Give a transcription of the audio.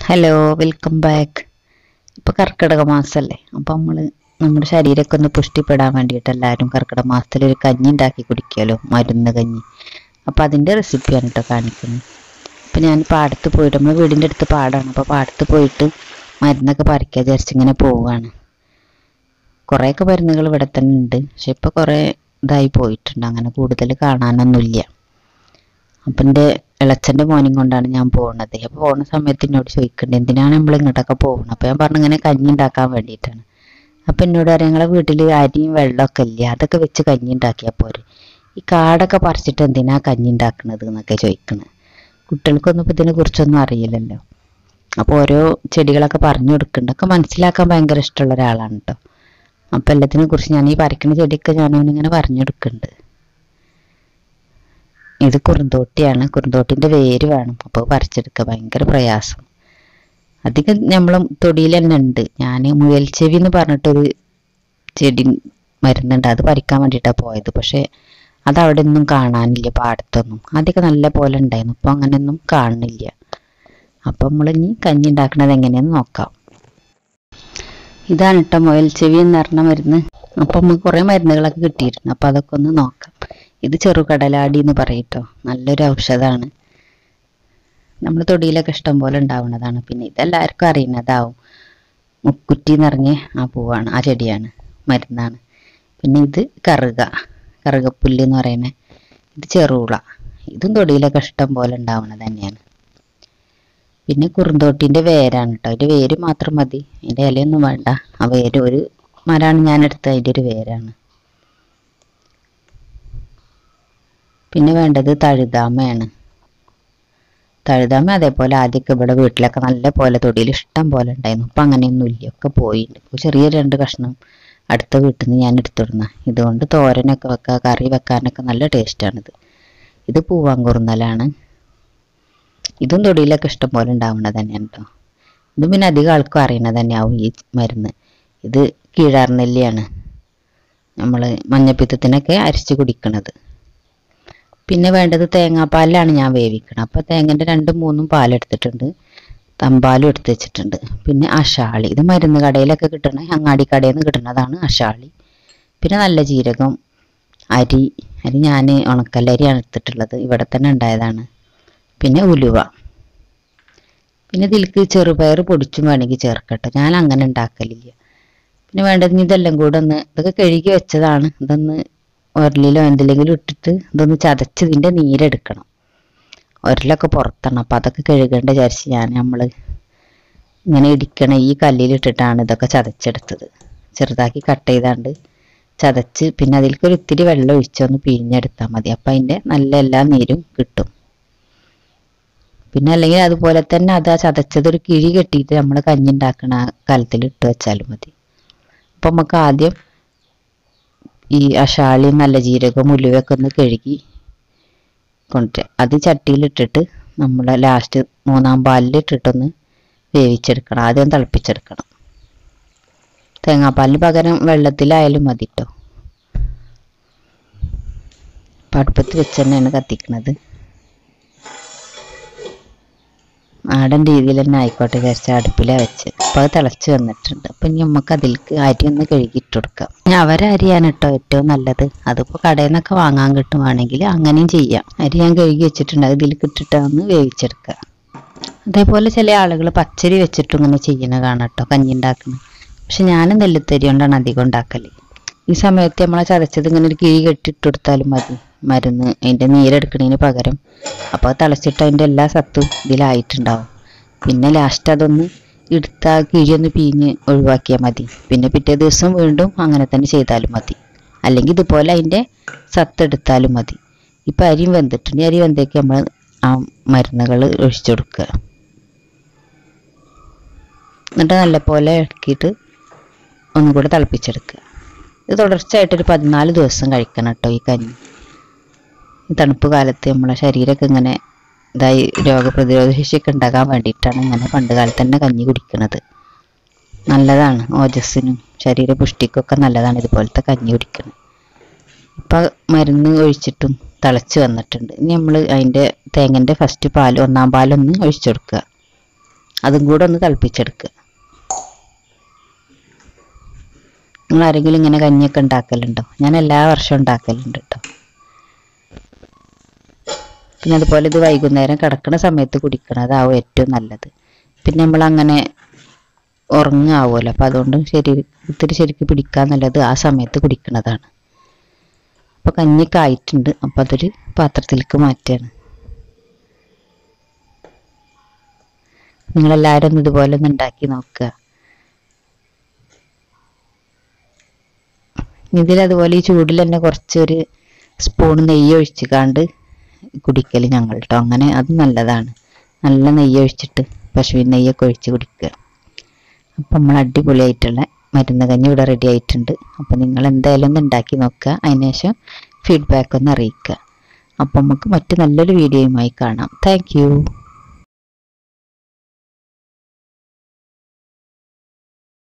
hello welcome back ഇപ്പോൾ കർക്കിടക മാസമല്ലേ അപ്പോൾ നമ്മൾ നമ്മുടെ ശരീരമൊക്കെ ഒന്ന് പുഷ്ടിപ്പെടാൻ വേണ്ടിയിട്ട് എല്ലാവരും കർക്കിടക മാസത്തിൽ ഒരു കഞ്ഞി ഉണ്ടാക്കി കുടിക്കുമല്ലോ മരുന്ന് കഞ്ഞി അപ്പോൾ അതിൻ്റെ റെസിപ്പിയാണ് കേട്ടോ കാണിക്കുന്നത് അപ്പോൾ ഞാൻ പാടത്ത് പോയിട്ട് നമ്മൾ വീടിൻ്റെ അടുത്ത് പാടമാണ് അപ്പോൾ പാടത്ത് പോയിട്ട് മരുന്നൊക്കെ പറിക്കുക വിചാരിച്ച് ഇങ്ങനെ പോവുകയാണ് കുറേയൊക്കെ മരുന്നുകൾ ഇവിടെ തന്നെ ഉണ്ട് പക്ഷെ ഇപ്പോൾ കുറേ ഇതായി പോയിട്ടുണ്ട് അങ്ങനെ കൂടുതൽ കാണാനൊന്നുമില്ല അപ്പം എൻ്റെ ഇളച്ചൻ്റെ മോനും കൊണ്ടാണ് ഞാൻ പോകുന്നത് അപ്പോൾ പോകുന്ന സമയത്ത് എന്നോട് ചോദിക്കണ്ടേ എന്തിനാണ് നമ്മൾ ഇങ്ങോട്ടൊക്കെ പോകുന്നത് അപ്പോൾ ഞാൻ പറഞ്ഞു ഇങ്ങനെ കഞ്ഞി ഉണ്ടാക്കാൻ വേണ്ടിയിട്ടാണ് അപ്പം എന്നോട് പറയാം ഞങ്ങളെ വീട്ടിൽ അരിയും വെള്ളമൊക്കെ ഇല്ല അതൊക്കെ വെച്ച് കഞ്ഞി ഉണ്ടാക്കിയാൽ പോരെ ഈ കാടൊക്കെ പറിച്ചിട്ട് എന്തിനാ കഞ്ഞി ഉണ്ടാക്കുന്നത് എന്നൊക്കെ ചോദിക്കുന്നത് കുട്ടികൾക്കൊന്നും ഇപ്പോൾ ഇതിനെ കുറിച്ചൊന്നും അറിയില്ലല്ലോ അപ്പോൾ ഓരോ ചെടികളൊക്കെ പറഞ്ഞു കൊടുക്കുന്നുണ്ട് ഒക്കെ മനസ്സിലാക്കാൻ ഭയങ്കര ഇഷ്ടമുള്ള ഒരാളാണ് കേട്ടോ അപ്പം എല്ലാത്തിനെ കുറിച്ച് ഞാൻ ഈ പറിക്കുന്ന ചെടിയൊക്കെ ഞാനവനിങ്ങനെ പറഞ്ഞു കൊടുക്കുന്നുണ്ട് ഇത് കുറുന്തോട്ടിയാണ് കുറുന്തോട്ടിൻ്റെ വേര് വേണം അപ്പോൾ പറിച്ചെടുക്കുക ഭയങ്കര പ്രയാസം അധികം നമ്മളെ തൊടിയിൽ തന്നെ ഉണ്ട് ഞാൻ മുയൽച്ചെവി എന്ന് പറഞ്ഞിട്ടൊരു ചെടി മരുന്നുണ്ട് അത് പറിക്കാൻ വേണ്ടിയിട്ടാണ് പോയത് പക്ഷേ അത് അവിടെ ഒന്നും കാണാനില്ല പാടത്തൊന്നും ആദ്യമൊക്കെ നല്ല പോലെ ഉണ്ടായിരുന്നു ഇപ്പോൾ അങ്ങനെയൊന്നും കാണുന്നില്ല അപ്പം നമ്മൾ ഇനി കഞ്ഞി ഉണ്ടാക്കുന്നത് എങ്ങനെയെന്ന് നോക്കാം ഇതാണ് കേട്ടോ മുയൽ ചെവി എന്ന് പറഞ്ഞ മരുന്ന് അപ്പം നമുക്ക് കുറേ മരുന്നുകളൊക്കെ കിട്ടിയിരുന്നു അപ്പം അതൊക്കെ ഒന്ന് നോക്കാം ഇത് ചെറുകടലാടി എന്ന് പറയട്ടോ നല്ലൊരു ഔഷധമാണ് നമ്മൾ തൊടിയിലൊക്കെ ഇഷ്ടം പോലെ ഉണ്ടാവുന്നതാണ് പിന്നെ ഇതെല്ലാവർക്കും അറിയുന്നതാവും മുക്കുറ്റി നിറഞ്ഞ ആ പൂവാണ് ആ ചെടിയാണ് മരുന്നാണ് പിന്നെ ഇത് കറുക കറുകപ്പുല്ല് എന്ന് പറയുന്നത് ഇത് ചെറുള ഇതും തൊടിയിലൊക്കെ ഇഷ്ടം പോലെ ഉണ്ടാവുന്നത് തന്നെയാണ് പിന്നെ കുറുന്തോട്ടിൻ്റെ വേരാണ് കേട്ടോ അതിൻ്റെ വേര് മാത്രം മതി അതിൻ്റെ ഇലയൊന്നും വേണ്ട ആ വേര് ഒരു മരമാണ് ഞാൻ എടുത്തത് അതിൻ്റെ ഒരു വേരാണ് പിന്നെ വേണ്ടത് തഴുതാമയാണ് തഴുതാമ അതേപോലെ ആദ്യമൊക്കെ ഇവിടെ വീട്ടിലൊക്കെ നല്ല പോലെ തൊടിയിൽ ഇഷ്ടം പോലെ ഉണ്ടായിരുന്നു ഇപ്പം അങ്ങനെയൊന്നും ഇല്ല ഒക്കെ പോയിട്ടുണ്ട് ഇപ്പോൾ ചെറിയ രണ്ട് കഷ്ണം അടുത്ത വീട്ടിൽ നിന്ന് ഞാൻ എടുത്തിടുന്ന ഇതുകൊണ്ട് തോരനൊക്കെ വെക്കുക കറി വെക്കാനൊക്കെ നല്ല ടേസ്റ്റാണിത് ഇത് പൂവാങ്കുറുന്നലാണ് ഇതും തൊടിയിലൊക്കെ ഇഷ്ടം പോലെ ഉണ്ടാവുന്നത് തന്നെയാണ് കേട്ടോ ഇതും പിന്നെ അധികം ആൾക്കും അറിയണത് തന്നെയാവും ഈ മരുന്ന് ഇത് കീഴാർനെല്ലിയാണ് നമ്മൾ മഞ്ഞപ്പിത്തത്തിനൊക്കെ അരിച്ച് കുടിക്കണത് പിന്നെ വേണ്ടത് തേങ്ങാപ്പാലിലാണ് ഞാൻ വേവിക്കണം അപ്പോൾ തേങ്ങൻ്റെ രണ്ടും മൂന്നും പാലെടുത്തിട്ടുണ്ട് തമ്പാലും എടുത്ത് വെച്ചിട്ടുണ്ട് പിന്നെ അഷാളി ഇത് മരുന്ന് കടയിലൊക്കെ കിട്ടണ അങ്ങാടി കടയിൽ നിന്ന് കിട്ടുന്നതാണ് അഷാളി പിന്നെ നല്ല ജീരകം അരി അരി ഞാൻ ഉണക്കല്ലരിയാണ് എടുത്തിട്ടുള്ളത് ഇവിടെ തന്നെ ഉണ്ടായതാണ് പിന്നെ ഉലുവ പിന്നെ ഇതിലേക്ക് ചെറുപയർ പൊടിച്ചും വേണമെങ്കിൽ ചേർക്കട്ടെ ഞാൻ അങ്ങനെ ഉണ്ടാക്കലില്ല പിന്നെ വേണ്ടത് ഇനി ഇതെല്ലാം കൂടെ ഒന്ന് ഇതൊക്കെ കഴുകി വെച്ചതാണ് ഇതൊന്ന് ഉരലിലോ എന്തിലെങ്കിലും ഇട്ടിട്ട് ഇതൊന്ന് ചതച്ച് ഇതിൻ്റെ നീരെടുക്കണം ഉരലൊക്കെ പുറത്താണ് അപ്പം അതൊക്കെ കഴുകേണ്ട വിചാരിച്ച് ഞാൻ നമ്മൾ ഇങ്ങനെ ഇടിക്കണ ഈ കല്ലിലിട്ടിട്ടാണ് ഇതൊക്കെ ചതച്ചെടുത്തത് ചെറുതാക്കി കട്ട് ചെയ്താണ്ട് ചതച്ച് പിന്നെ അതിലേക്ക് ഒരു ഇത്തിരി വെള്ളം ഒഴിച്ചൊന്ന് പിഴിഞ്ഞെടുത്താൽ മതി അപ്പം അതിൻ്റെ നല്ല എല്ലാ നീരും കിട്ടും പിന്നെ അല്ലെങ്കിൽ അതുപോലെ തന്നെ അത് ആ ചതച്ചത് ഒരു കിഴി കെട്ടിയിട്ട് നമ്മൾ കഞ്ഞി ഉണ്ടാക്കണ കലത്തിൽ ഇട്ട് വെച്ചാലും മതി അപ്പം നമുക്ക് ആദ്യം ഈ അഷാളി നല്ല ജീരകം ഉലുവൊക്കെ ഒന്ന് കഴുകി കൊണ്ടുവരിക അത് ചട്ടിയിലിട്ടിട്ട് നമ്മൾ ലാസ്റ്റ് മൂന്നാം പാലിൽ ഇട്ടിട്ടൊന്ന് വേവിച്ചെടുക്കണം ആദ്യം തിളപ്പിച്ചെടുക്കണം തേങ്ങാപ്പാലിന് പകരം വെള്ളത്തിലായാലും മതി കേട്ടോ അടുപ്പത്ത് വെച്ച് തന്നെയാണ് കത്തിക്കുന്നത് നാടൻ രീതിയിൽ തന്നെ ആയിക്കോട്ടെ വിചാരിച്ച അടുപ്പിലാണ് വെച്ച് അപ്പോൾ അത് തിളച്ച് വന്നിട്ടുണ്ട് അപ്പം ഇനി നമുക്ക് അതിലേക്ക് അരി ഒന്ന് കഴുകിയിട്ട് കൊടുക്കാം ഞാൻ അവരെ അരിയാണ് കേട്ടോ ഏറ്റവും നല്ലത് അതിപ്പോൾ കടയിൽ നിന്നൊക്കെ വാങ്ങാൻ കിട്ടുവാണെങ്കിൽ അങ്ങനെയും ചെയ്യാം അരി ഞാൻ കഴുകി വെച്ചിട്ടുണ്ട് അത് ഇതിലേക്ക് ഇട്ടിട്ട് ഒന്ന് വേവിച്ചെടുക്കുക അതേപോലെ ചില ആളുകൾ പച്ചരി വെച്ചിട്ടും ഇങ്ങനെ ചെയ്യണ കാണാം കേട്ടോ കഞ്ഞി ഉണ്ടാക്കുന്നത് പക്ഷെ ഞാനും നെല്ലുത്തരി കൊണ്ടാണ് അധികം ഉണ്ടാക്കല് ഈ സമയത്ത് നമ്മളെ ചതച്ചത് ഇങ്ങനെ ഒരു കിഴി കെട്ടിട്ട് കൊടുത്താലും മതി മരുന്ന് അതിൻ്റെ നീരെടുക്കണതിന് പകരം അപ്പോൾ അത് തിളച്ചിട്ട് അതിൻ്റെ എല്ലാ സത്തും ഇതിലായിട്ടുണ്ടാവും പിന്നെ ലാസ്റ്റ് അതൊന്ന് എടുത്ത കിഴി ഒന്ന് പിഴിഞ്ഞ് ഒഴിവാക്കിയാൽ മതി പിന്നെ പിറ്റേ ദിവസം വീണ്ടും അങ്ങനെ തന്നെ ചെയ്താലും മതി അല്ലെങ്കിൽ ഇതുപോലെ അതിൻ്റെ സത്ത് എടുത്താലും മതി ഇപ്പം അരിയും വെന്തിട്ടുണ്ട് ഈ അരി വെന്തേക്ക് നമ്മൾ ആ മരുന്നുകൾ ഒഴിച്ചു കൊടുക്കുക എന്നിട്ട് നല്ലപോലെ ഇളക്കിയിട്ട് ഒന്നും കൂടെ തിളപ്പിച്ചെടുക്കുക ഇത് തുടർച്ചയായിട്ടൊരു പതിനാല് ദിവസം കഴിക്കണം കേട്ടോ ഈ കഞ്ഞി ഈ തണുപ്പ് കാലത്ത് നമ്മളെ ശരീരമൊക്കെ ഇങ്ങനെ ഇതായി രോഗപ്രതിരോധ ശേഷിയൊക്കെ ഉണ്ടാകാൻ വേണ്ടിയിട്ടാണ് ഇങ്ങനെ പണ്ട് കാലത്ത് തന്നെ കഞ്ഞി കുടിക്കുന്നത് നല്ലതാണ് ഓജസ്സിനും ശരീരപുഷ്ടിക്കൊക്കെ നല്ലതാണ് ഇതുപോലത്തെ കഞ്ഞി കുടിക്കുന്നത് ഇപ്പം മരുന്ന് ഒഴിച്ചിട്ടും തിളച്ച് വന്നിട്ടുണ്ട് ഇനി നമ്മൾ അതിൻ്റെ തേങ്ങൻ്റെ ഫസ്റ്റ് പാൽ ഒന്നാം പാലൊന്ന് ഒഴിച്ചു കൊടുക്കുക അതും കൂടെ ഒന്ന് തിളപ്പിച്ചെടുക്കുക നിങ്ങൾ ആരെങ്കിലും ഇങ്ങനെ കഞ്ഞിയൊക്കെ ഉണ്ടാക്കലുണ്ടോ ഞാൻ എല്ലാ വർഷവും ഉണ്ടാക്കലുണ്ട് കേട്ടോ പിന്നെ അതുപോലെ ഇത് വൈകുന്നേരം കിടക്കുന്ന സമയത്ത് കുടിക്കണം അതാവും ഏറ്റവും നല്ലത് പിന്നെ നമ്മൾ അങ്ങനെ ഉറങ്ങാവുമല്ലോ അപ്പം അതുകൊണ്ട് ശരി ഇത്തിരി ശരിക്ക് പിടിക്കാൻ നല്ലത് ആ സമയത്ത് കുടിക്കുന്നതാണ് അപ്പോൾ കഞ്ഞിക്ക് ആയിട്ടുണ്ട് അപ്പം അതൊരു പാത്രത്തിലേക്ക് മാറ്റുകയാണ് നിങ്ങളെല്ലാവരും ഒന്ന് ഇതുപോലെ ഒന്ന് ഉണ്ടാക്കി നോക്കുക ഇതിലതുപോലെ ഈ ചൂടിൽ തന്നെ കുറച്ചൊരു സ്പൂൺ നെയ്യ് ഒഴിച്ച് കാണ്ട് കുടിക്കൽ ഞങ്ങൾ കേട്ടോ അങ്ങനെ അത് നല്ലതാണ് നല്ല നെയ്യ് ഒഴിച്ചിട്ട് പശുവിൻ നെയ്യൊക്കെ ഒഴിച്ച് കുടിക്കുക അപ്പം നമ്മൾ അടിപൊളിയായിട്ടുള്ള മരുന്ന് കഞ്ഞി ഇവിടെ റെഡി ആയിട്ടുണ്ട് അപ്പം നിങ്ങൾ എന്തായാലും ഒന്ന് ഉണ്ടാക്കി നോക്കുക അതിനുശേഷം ഫീഡ്ബാക്ക് ഒന്ന് അറിയിക്കുക അപ്പം നമുക്ക് മറ്റു നല്ലൊരു വീഡിയോയുമായി കാണാം താങ്ക്